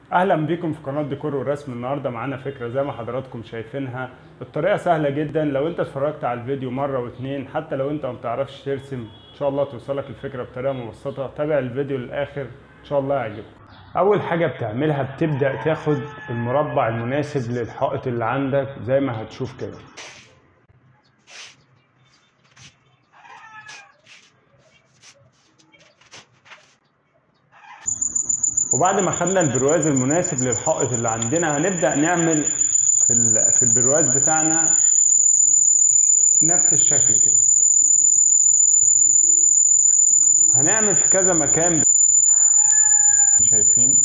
اهلا بيكم في قناه ديكور ورسم النهارده معانا فكره زي ما حضراتكم شايفينها الطريقه سهله جدا لو انت اتفرجت على الفيديو مره واتنين حتى لو انت ما بتعرفش ترسم ان شاء الله توصلك الفكره بطريقه مبسطه تابع الفيديو للاخر ان شاء الله يعجبك اول حاجه بتعملها بتبدا تاخد المربع المناسب للحائط اللي عندك زي ما هتشوف كده وبعد ما خدنا البرواز المناسب للحائط اللي عندنا هنبدأ نعمل في ال- في البرواز بتاعنا نفس الشكل كده هنعمل في كذا مكان شايفين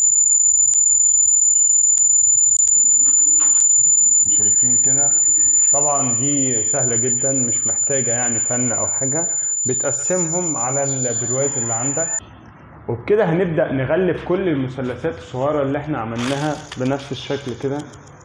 شايفين كده طبعا دي سهلة جدا مش محتاجة يعني فن أو حاجة بتقسمهم على البرواز اللي عندك وبكده هنبدأ نغلف كل المثلثات الصغيرة اللي احنا عملناها بنفس الشكل كده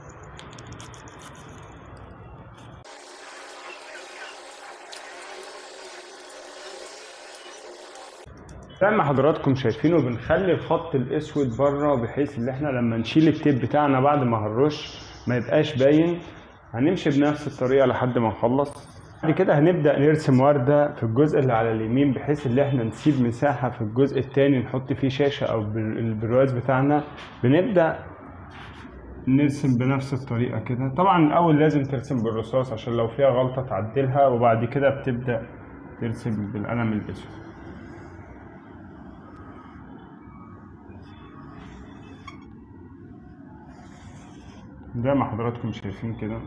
زي ما حضراتكم شايفينه بنخلي الخط الاسود بره بحيث ان احنا لما نشيل التيب بتاعنا بعد ما هنرش ما يبقاش باين هنمشي بنفس الطريقة لحد ما نخلص بعد كده هنبدأ نرسم وردة في الجزء اللي على اليمين بحيث ان احنا نسيب مساحة في الجزء التاني نحط فيه شاشة او بال- البرواز بتاعنا بنبدأ نرسم بنفس الطريقة كده طبعا الأول لازم ترسم بالرصاص عشان لو فيها غلطة تعدلها وبعد كده بتبدأ ترسم بالقلم الأسود زي ما حضراتكم شايفين كده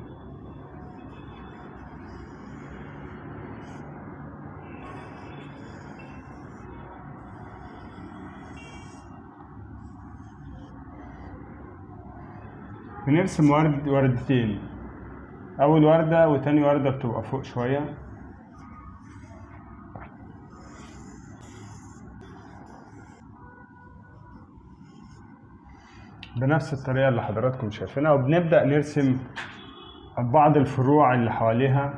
بنرسم ورد وردتين أول وردة وتاني وردة بتبقى فوق شوية بنفس الطريقة اللي حضراتكم شايفينها وبنبدأ نرسم بعض الفروع اللي حواليها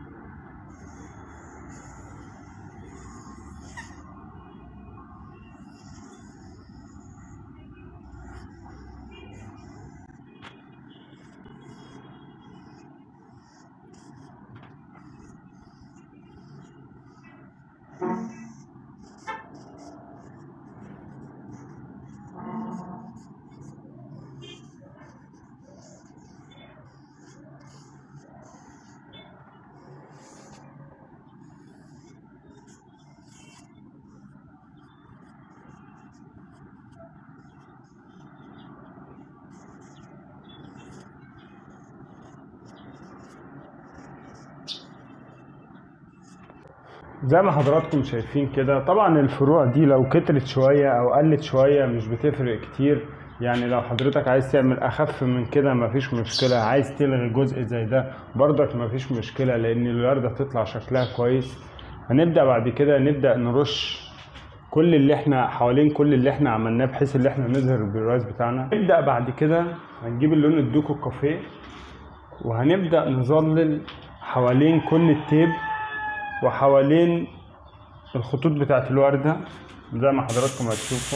زي ما حضراتكم شايفين كده طبعا الفروع دي لو كترت شوية او قلت شوية مش بتفرق كتير يعني لو حضرتك عايز تعمل اخف من كده مفيش مشكلة عايز تلغي جزء زي ده برضك مفيش مشكلة لان الوردة تطلع شكلها كويس هنبدأ بعد كده نبدأ نرش كل اللي احنا حوالين كل اللي احنا عملناه بحيث ان احنا نظهر البرواز بتاعنا نبدأ بعد كده هنجيب اللون الدوكو كافيه وهنبدأ نظلل حوالين كل التيب وحوالين الخطوط بتاعت الوردة زي ما حضراتكم هتشوفوا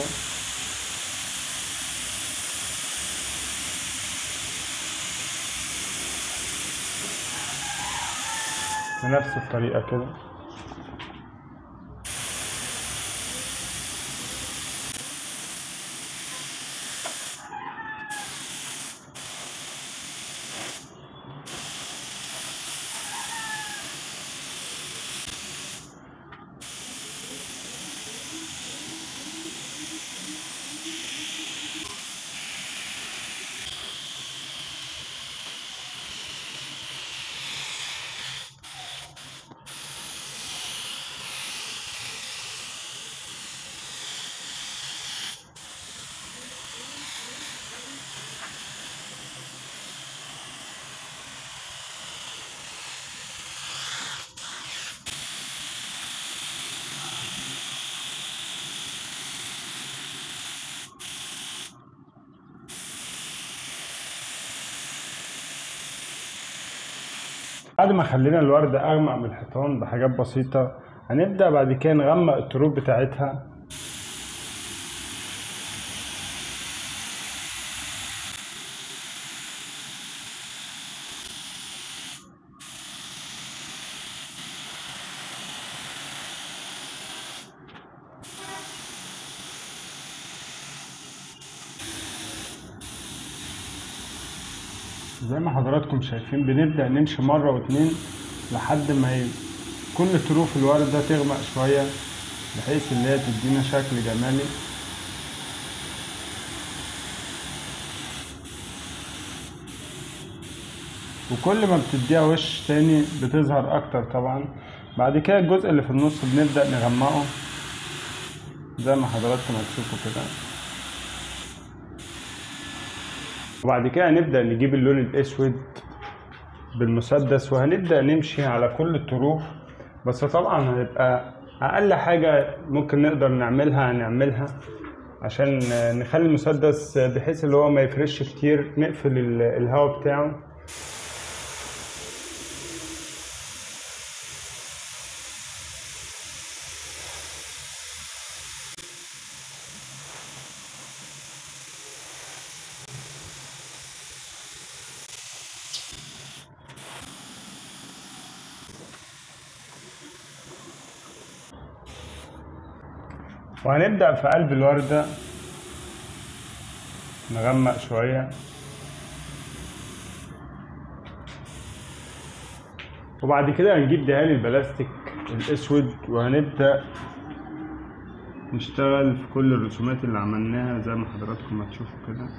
بنفس الطريقة كده بعد ما خلينا الوردة أغمق من الحيطان بحاجات بسيطة هنبدأ بعد كده نغمق الطروف بتاعتها زي ما حضراتكم شايفين بنبدأ نمشي مرة واتنين لحد ما ي... كل طروف الورد ده تغمق شوية بحيث ان هي تدينا شكل جمالي وكل ما بتديها وش تاني بتظهر اكتر طبعا بعد كده الجزء اللي في النص بنبدأ نغمقه زي ما حضراتكم هتشوفوا كده وبعد كده هنبدأ نجيب اللون الأسود بالمسدس وهنبدأ نمشي على كل الطروف بس طبعا هيبقى أقل حاجة ممكن نقدر نعملها هنعملها عشان نخلي المسدس بحيث اللي هو ما يفرش كتير نقفل ال- الهواء بتاعه وهنبدأ في قلب الوردة نغمق شوية وبعد كده هنجيب دهان البلاستيك الأسود وهنبدأ نشتغل في كل الرسومات اللي عملناها زي ما حضراتكم هتشوفوا كده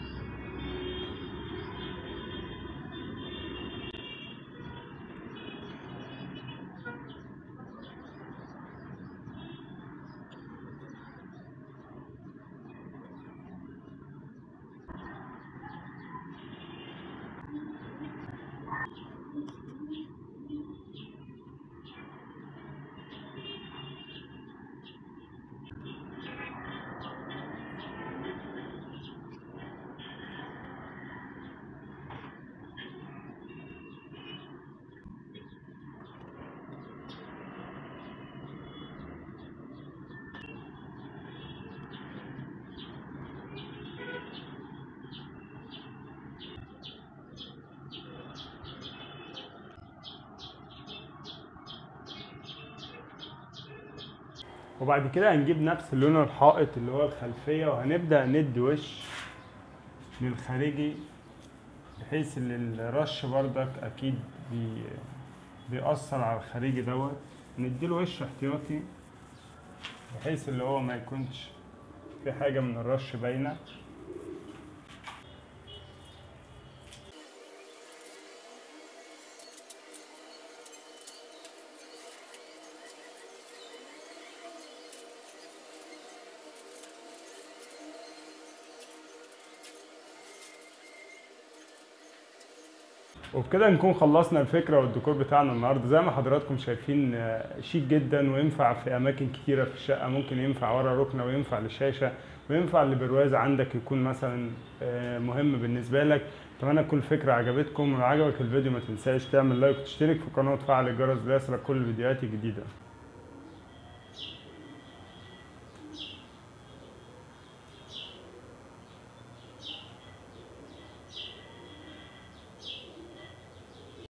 وبعد كده هنجيب نفس اللون الحائط اللي هو الخلفية وهنبدأ ندي وش للخارجي بحيث ان الرش بردك اكيد بي بيأثر على الخارجي دوت نديله وش احتياطي بحيث اللي هو ما يكونش في حاجة من الرش باينة وبكده نكون خلصنا الفكرة والديكور بتاعنا النهاردة زي ما حضراتكم شايفين آه، شيك جدا وينفع في أماكن كتيرة في الشقة ممكن ينفع ورا ركنة وينفع للشاشة وينفع لبرواز عندك يكون مثلا آه، مهم بالنسبة لك أتمنى تكون الفكرة عجبتكم ولو عجبك الفيديو ما تنساش تعمل لايك وتشترك في القناة وتفعل الجرس ليصلك كل فيديوهاتي الجديدة